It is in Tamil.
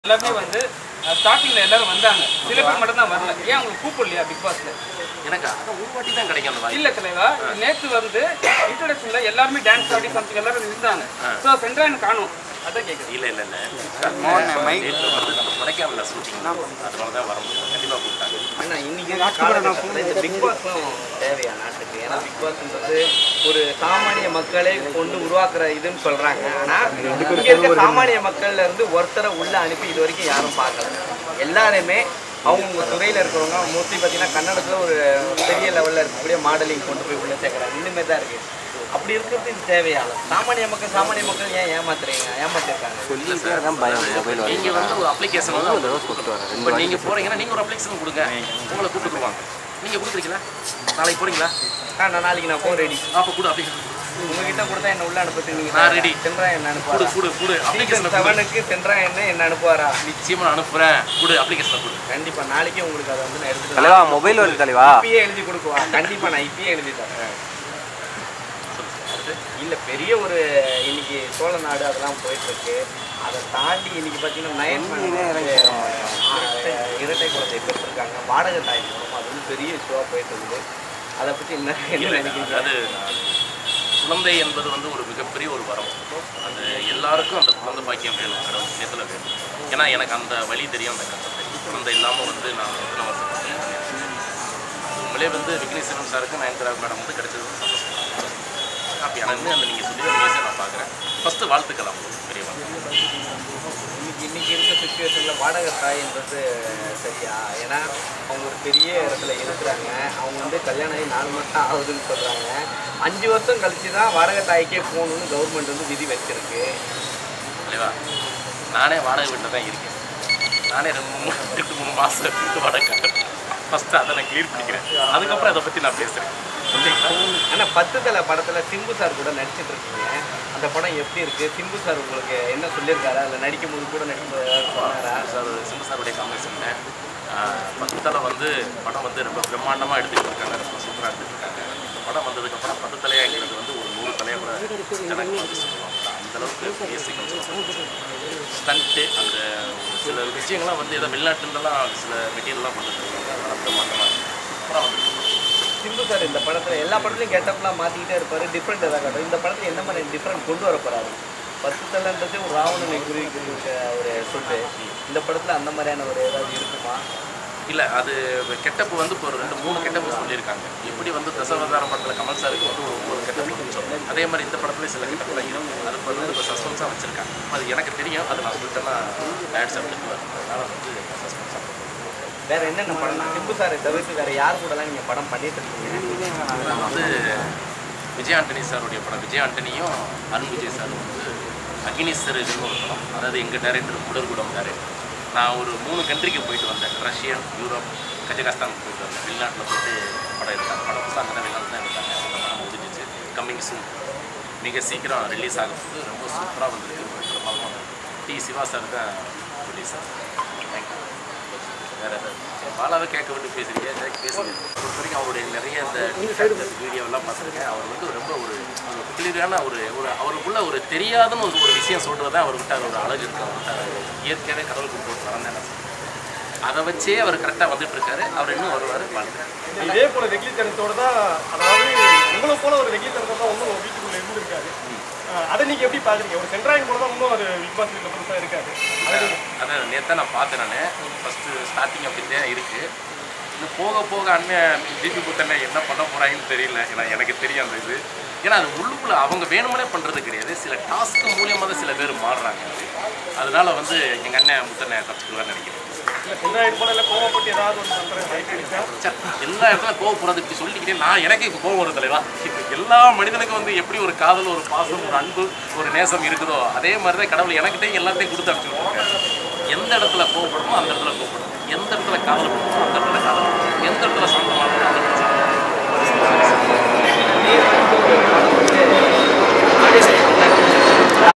எல்லாருமே வந்து ஸ்டார்டிங்ல எல்லாரும் வந்தாங்க சில பேர் மட்டும் தான் வரல ஏன் உங்களுக்கு கூப்பிடலையா பிக் பாஸ்ல எனக்கு அதான் ஒரு வாட்டி தான் கிடைக்கும் அந்த வாய்ப்பு இல்ல தலைவா நேத்து வந்து இன்ட்ரோடக்ஷன்ல எல்லாருமே டான்ஸ் ஆடி சம்திங் எல்லாரும் இருந்தாங்க ஸோ சென்ட்ராயன் காணும் அதான் கேட்குது இல்ல இல்ல இல்ல நேற்று வந்து நம்ம கொடைக்கானல ஷூட்டிங் அதனால தான் வர முடியும் கண்டிப்பா கூப்பிட்டாங்க ஆனா இன்னைக்கு இருக்க காலகட்டத்துல இந்த பிக் பாஸ்லாம் தேவையா நாட்டுக்கு ஏன்னா பிக் பாஸ்ன்றது ஒரு சாமானிய மக்களை கொண்டு உருவாக்குற இதுன்னு சொல்றாங்க ஆனா இங்க இருக்க சாமானிய மக்கள்ல இருந்து ஒருத்தரை உள்ள அனுப்பி இது வரைக்கும் யாரும் பார்க்கல எல்லாருமே அவங்க துறையில இருக்கிறவங்க மோஸ்ட்லி பார்த்தீங்கன்னா கன்னடத்துல ஒரு பெரிய லெவல்ல இருக்கக்கூடிய மாடலிங் கொண்டு போய் உள்ள சேர்க்குறாங்க இன்னுமே தான் இருக்கு அப்படி இருக்கிறது இது தேவையா சாமானிய மக்கள் சாமானிய மக்கள் ஏன் ஏமாத்துறீங்க ஏமாத்திருக்காங்க இல்ல சார் நீங்க வந்து ஒரு அப்ளிகேஷன் வந்து இப்போ நீங்க போறீங்கன்னா நீங்க ஒரு அப்ளிகேஷன் கொடுங்க உங்களை கூப்பிட்டுருவாங்க நீங்க கொடுக்குறீங்களா நாளைக்கு போறீங்களா ஆ நான் நாளைக்கு நான் போன் ரெடி அப்ப கொடு அப்ளிகேஷன் உங்ககிட்ட கொடுத்தா என்ன உள்ள அனுப்புறது நீங்க நான் ready. சென்றா என்ன கொடு அனுப்புவாரா கொடு கொடு சீசன் அப்ளிகேஷன் செவனுக்கு சென்றா என்ன என்ன அனுப்புவாரா நிச்சயமா நான் அனுப்புறேன் கொடு அப்ளிகேஷன் கொடு கண்டிப்பா நாளைக்கே உங்களுக்கு அதை வந்து நான் எடுத்து தலைவா மொபைல் வருது தலைவா இப்பயே எழுதி கொடுக்குவா கண்டிப்பா நான் இப்பயே எழுதி தரேன் இல்ல பெரிய ஒரு இன்னைக்கு சோழ நாடு அதெல்லாம் போயிட்டு இருக்கு அதை தாண்டி இன்னைக்கு பார்த்தீங்கன்னா நயன் இரட்டை குழந்தை பெற்றிருக்காங்க வாடகை தாய் மூலம் அது வந்து பெரிய இஷ்யூவாக போயிட்டு இருக்குது அதை பத்தி என்ன என்ன நினைக்கிறீங்க அது குழந்தை என்பது வந்து ஒரு மிகப்பெரிய ஒரு வரம் அது எல்லாருக்கும் அந்த குழந்தை பாக்கியம் வேணும் கடவுள் நேரத்தில் வேணும் ஏன்னா எனக்கு அந்த வழி தெரியும் அந்த கஷ்டத்தை குழந்தை இல்லாமல் வந்து நான் எத்தனை வருஷம் உங்களே வந்து விக்னேஸ்வரன் சாருக்கு நயன்கரா மேடம் வந்து கிடைச்சது வந்து சந்தோஷம் ஹாப்பியான அந்த நீங்கள் சொல்லி நியூஸை நான் பார்க்குறேன் ஃபஸ்ட்டு வாழ்த்துக்கலாம் பெரிய வாழ்த்து இன்னைக்கு இன்னைக்கு இருக்க சுச்சுவேஷனில் வாடகை தாய்ன்றது சரியா ஏன்னா அவங்க ஒரு பெரிய இடத்துல இருக்கிறாங்க அவங்க வந்து கல்யாணம் ஆகி நாலு மாதம் ஆகுதுன்னு சொல்கிறாங்க அஞ்சு வருஷம் கழிச்சு தான் வாடகை தாய்க்கே போகணும்னு கவர்மெண்ட் வந்து விதி வச்சிருக்கு இல்லைவா நானே வாடகை வீட்டில் தான் இருக்கேன் நானே ரெண்டு மூணு ரெண்டு மூணு மாதம் வீட்டு வாடகை கட்டுறேன் ஃபஸ்ட்டு அதை நான் கிளியர் பண்ணிக்கிறேன் அதுக்கப்புறம் அதை பற்றி நான் பேசுகிறேன் ஓகேங்களா ஆனால் பத்து தலை படத்தில் சிம்பு சார் கூட நடிச்சிட்டு இருக்கீங்க அந்த படம் எப்படி இருக்கு சிம்பு சார் உங்களுக்கு என்ன சொல்லியிருக்காரு அதில் நடிக்கும் போது கூட நடிக்கும்போது ஏதாவது சொன்னாரா சார் சிம்பு சாருடைய காம்பினேஷனில் பக்கத்தில் வந்து படம் வந்து ரொம்ப பிரம்மாண்டமாக எடுத்துக்கிட்டு இருக்காங்க ரொம்ப சூப்பராக எடுத்துகிட்டு இருக்காங்க இந்த படம் வந்ததுக்கப்புறம் பத்து தலையாங்கிறது வந்து ஒரு நூறு தலையை கூட ஜனங்க வந்து சொல்லுவாங்க அந்த அளவுக்கு பெரிய சீக்கிரம் ஸ்டண்ட்டு அந்த ஒரு சில விஷயங்கள்லாம் வந்து ஏதோ வெளிநாட்டுலேருந்தெல்லாம் சில மெட்டீரியல்லாம் கொண்டு வந்துருக்காங்க அதெல்லாம் பிரம்மாண்டமாக சூப்பராக வந்து சிம்பு சார் இந்த படத்தில் எல்லா படத்துலையும் கெட்டப்லாம் மாற்றிக்கிட்டே இருப்பாரு டிஃப்ரெண்ட் எதாவது காட்டும் இந்த படத்தில் என்ன மாதிரி டிஃப்ரெண்ட் கொண்டு வர போறாரு பத்து தலைன்றது ஒரு ராவணனை குறிக்கிற ஒரு சொல்லு இந்த படத்தில் அந்த மாதிரியான ஒரு ஏதாவது இருக்குமா இல்லை அது கெட்டப்பு வந்து இப்போ ஒரு ரெண்டு மூணு கெட்டப்பு சொல்லியிருக்காங்க எப்படி வந்து தசவதாரம் படத்தில் கமல் சாருக்கு வந்து ஒரு ஒவ்வொரு கெட்டப்பு இருந்துச்சோ அதே மாதிரி இந்த படத்துலேயும் சில கெட்டப்லாம் இருக்கும் அது வந்து இப்போ சஸ்பென்ஸாக வச்சுருக்காங்க அது எனக்கு தெரியும் அது நான் சொல்லிட்டேன்னா பேட் சப்ஜெக்ட் வரும் அதனால் வந்து சஸ்பென்ஸாக வேற என்னென்ன படம் சிம்பு சாரை தவிர்த்து வேற யார் கூடலாம் நீங்கள் படம் பண்ணிட்டு இருக்கீங்க நான் வந்து விஜய் ஆண்டனி சாருடைய படம் விஜய் ஆண்டனியும் அருண் விஜய் சார் வந்து அக்னிஸ்தருன்னு ஒரு படம் அதாவது எங்கள் டேரக்டர் குடர்குடம் டேரக்டர் நான் ஒரு மூணு கண்ட்ரிக்கு போயிட்டு வந்தேன் ரஷ்யன் யூரோப் கஜகஸ்தான் போயிட்டு வந்தேன் வெளிநாட்டில் போயிட்டு படம் எடுத்தாங்க படம் புதுசாக அங்கே தான் வெளிநாட்டில் தான் எடுத்தாங்க அந்த படம் முடிஞ்சிச்சு கம்மிங் சூன் மிக சீக்கிரம் ரிலீஸ் ஆகும்போது ரொம்ப சூப்பராக வந்திருக்கு பிரமாதமாக வந்திருக்கு டி சிவா சார் தான் ரிலீஸ் ஆகும் தேங்க்யூ வேற ஏதாவது பாலாவை கேட்க விட்டு பேசுறீங்க ஜெய் பேசுங்க பொறுத்த வரைக்கும் அவருடைய நிறைய இந்த வீடியோலாம் பார்த்துருக்கேன் அவர் வந்து ரொம்ப ஒரு ஒரு கிளியரான ஒரு ஒரு அவருக்குள்ள ஒரு தெரியாதுன்னு ஒரு ஒரு விஷயம் சொல்கிறது தான் அவர்கிட்ட ஒரு அழகு இருக்கு அவர்கிட்ட இயற்கையாகவே கடவுள் கொடுத்து வரேன் நான் அதை வச்சே அவர் கரெக்டாக வந்துட்டு இருக்காரு அவர் இன்னும் வருவார் வாழ்க்கை இதே போல வெகுளித்தனத்தோட தான் அதாவது உங்களை போல ஒரு வெகுளித்தனத்தோட தான் இன்னும் ஒரு வீட்டுக்குள்ள இருந்திருக்காரு அஹ் அதை நீங்க எப்படி பாக்குறீங்க ஒரு சென்ட்ராயின் போல தான் இன்னும் ஒரு பிக் பாஸ் வீட்டில் புதுசாக இருக்காரு அதை நீங்க அதான் நேற்று நான் பார்த்தேன் நான் ஃபஸ்ட்டு ஸ்டார்டிங் அப்படி தான் இருக்குது இன்னும் போக போக அண்ணன் தீபி புத்தனை என்ன பண்ண போகிறாங்கன்னு தெரியல ஏன்னா எனக்கு தெரியும் அந்த இது ஏன்னா அது உள்ளுக்குள்ள அவங்க வேணுமனே பண்ணுறது கிடையாது சில டாஸ்க் மூலியமாக தான் சில பேர் மாறுறாங்க அது அதனால வந்து எங்கள் அண்ணன் முத்தனை தப்பிச்சுக்குவார்னு நினைக்கிறேன் இல்லை சென்ட்ராயின் போல இல்லை கோவப்பட்டு ஏதாவது ஒரு பண்ணுற வாய்ப்பு இருக்கா ச்சே, எல்லா இடத்துல கோவப்படுறது இப்படி சொல்லிக்கிட்டே நான் எனக்கே இப்போ கோவம் வரும் தலைவா இப்போ எல்லா மனிதனுக்கும் வந்து எப்படி ஒரு காதல் ஒரு பாசம் ஒரு அன்பு ஒரு நேசம் இருக்குதோ அதே மாதிரி தான் கடவுள் எனக்கிட்டே எல்லாத்தையும் கொடுத்து அனுப்பிச்சு விட்டுருக்காரு எந்த இடத்துல கோவப்படணுமோ அந்த இடத்துல கோவப்படும் எந்த இடத்துல காதல்